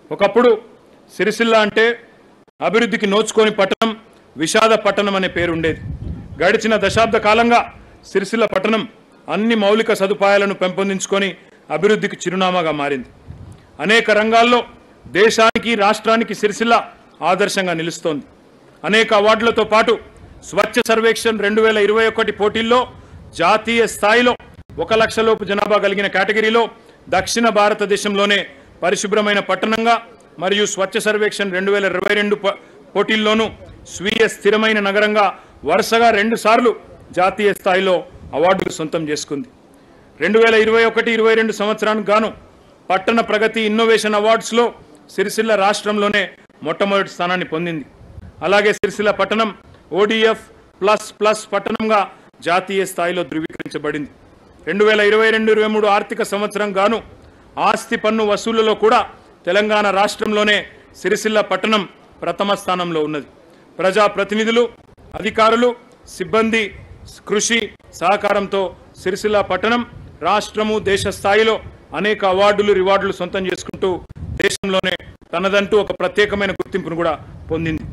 ఒకప్పుడు సిరిసిల్ల అంటే అభివృద్ధికి నోచుకొని పట్టణం విషాద పట్టణం అనే పేరు ఉండేది గడిచిన దశాబ్ద కాలంగా సిరిసిల్ల పట్టణం అన్ని మౌలిక సదుపాయాలను పెంపొందించుకొని అభివృద్ధికి చిరునామాగా మారింది అనేక రంగాల్లో దేశానికి రాష్ట్రానికి సిరిసిల్ల ఆదర్శంగా నిలుస్తోంది అనేక అవార్డులతో పాటు స్వచ్ఛ సర్వేక్షణ్ రెండు వేల ఇరవై ఒకటి పోటీల్లో జాతీయ స్థాయిలో ఒక లక్షలోపు జనాభా కలిగిన కేటగిరీలో దక్షిణ భారతదేశంలోనే పరిశుభ్రమైన పట్టణంగా మరియు స్వచ్ఛ సర్వేక్షణ్ రెండు వేల ఇరవై రెండు పోటీల్లోనూ స్వీయ స్థిరమైన నగరంగా వరుసగా రెండు సార్లు జాతీయ స్థాయిలో అవార్డులు సొంతం చేసుకుంది రెండు వేల ఇరవై ఒకటి ఇరవై రెండు సంవత్సరానికి గాను పట్టణ ప్రగతి ఇన్నోవేషన్ అవార్డ్స్లో సిరిసిల్ల రాష్ట్రంలోనే మొట్టమొదటి స్థానాన్ని పొందింది అలాగే సిరిసిల్ల పట్టణం ఓడిఎఫ్ ప్లస్ ప్లస్ పట్టణంగా జాతీయ స్థాయిలో ధృవీకరించబడింది రెండు వేల ఇరవై రెండు ఇరవై మూడు ఆర్థిక సంవత్సరం గాను ఆస్తి పన్ను వసూళ్లలో కూడా తెలంగాణ రాష్ట్రంలోనే సిరిసిల్ల పట్టణం ప్రథమ స్థానంలో ఉన్నది ప్రజా ప్రతినిధులు అధికారులు సిబ్బంది కృషి సహకారంతో సిరిసిల్ల పట్టణం రాష్ట్రము దేశ స్థాయిలో అనేక అవార్డులు రివార్డులు సొంతం చేసుకుంటూ దేశంలోనే తనదంటూ ఒక ప్రత్యేకమైన గుర్తింపును కూడా పొందింది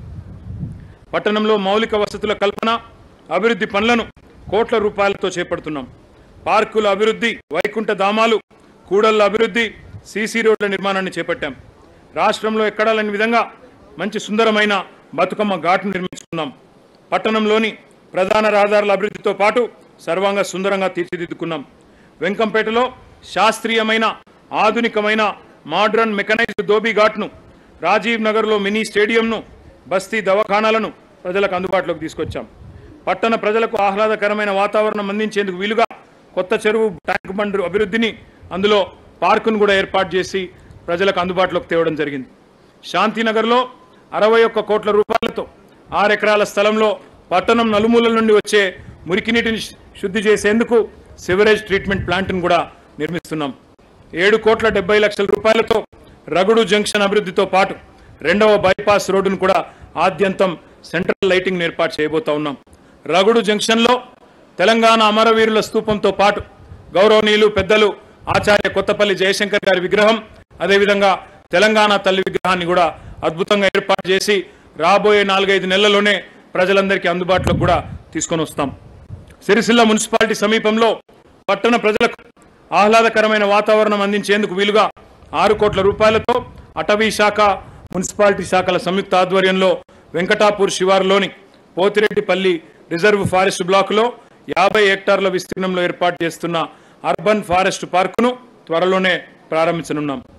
పట్టణంలో మౌలిక వసతుల కల్పన అభివృద్ధి పనులను కోట్ల రూపాయలతో చేపడుతున్నాం పార్కుల అభివృద్ధి వైకుంఠ ధామాలు కూడళ్ల అభివృద్ధి సీసీ రోడ్ల నిర్మాణాన్ని చేపట్టాం రాష్ట్రంలో ఎక్కడా లేని విధంగా మంచి సుందరమైన బతుకమ్మ ఘాట్ను నిర్మించుకున్నాం పట్టణంలోని ప్రధాన రహదారుల అభివృద్ధితో పాటు సర్వాంగ సుందరంగా తీర్చిదిద్దుకున్నాం వెంకంపేటలో శాస్త్రీయమైన ఆధునికమైన మోడ్రన్ మెకనైజ్డ్ ధోబీ ఘాట్ను రాజీవ్ నగర్లో మినీ స్టేడియంను బస్తీ దవాఖానాలను ప్రజలకు అందుబాటులోకి తీసుకొచ్చాం పట్టణ ప్రజలకు ఆహ్లాదకరమైన వాతావరణం అందించేందుకు వీలుగా కొత్త చెరువు ట్యాంక్ బండ్ అభివృద్ధిని అందులో పార్కును కూడా ఏర్పాటు చేసి ప్రజలకు అందుబాటులోకి తేవడం జరిగింది శాంతినగర్లో అరవై ఒక్క కోట్ల రూపాయలతో ఆరు ఎకరాల స్థలంలో పట్టణం నలుమూలల నుండి వచ్చే మురికి నీటిని శు- శుద్ధి చేసేందుకు సివరేజ్ ట్రీట్మెంట్ ప్లాంట్ను కూడా నిర్మిస్తున్నాం ఏడు కోట్ల డెబ్బై లక్షల రూపాయలతో రగుడు జంక్షన్ అభివృద్ధితో పాటు రెండవ బైపాస్ రోడ్డును కూడా ఆద్యంతం సెంట్రల్ లైటింగ్ ఏర్పాటు చేయబోతా ఉన్నాం రగుడు జంక్షన్లో తెలంగాణ అమరవీరుల స్తూపంతో పాటు గౌరవనీయులు పెద్దలు ఆచార్య కొత్తపల్లి జయశంకర్ గారి విగ్రహం అదేవిధంగా తెలంగాణ తల్లి విగ్రహాన్ని కూడా అద్భుతంగా ఏర్పాటు చేసి రాబోయే నాలుగైదు నెలల్లోనే ప్రజలందరికీ అందుబాటులోకి కూడా తీసుకొని వస్తాం సిరిసిల్ల మున్సిపాలిటీ సమీపంలో పట్టణ ప్రజలకు ఆహ్లాదకరమైన వాతావరణం అందించేందుకు వీలుగా ఆరు కోట్ల రూపాయలతో అటవీ శాఖ మున్సిపాలిటీ శాఖల సంయుక్త ఆధ్వర్యంలో వెంకటాపూర్ శివారులోని పోతిరెడ్డిపల్లి రిజర్వ్ ఫారెస్ట్ బ్లాకులో యాభై హెక్టార్ల విస్తీర్ణంలో ఏర్పాటు చేస్తున్న అర్బన్ ఫారెస్ట్ పార్కును త్వరలోనే ప్రారంభించనున్నాం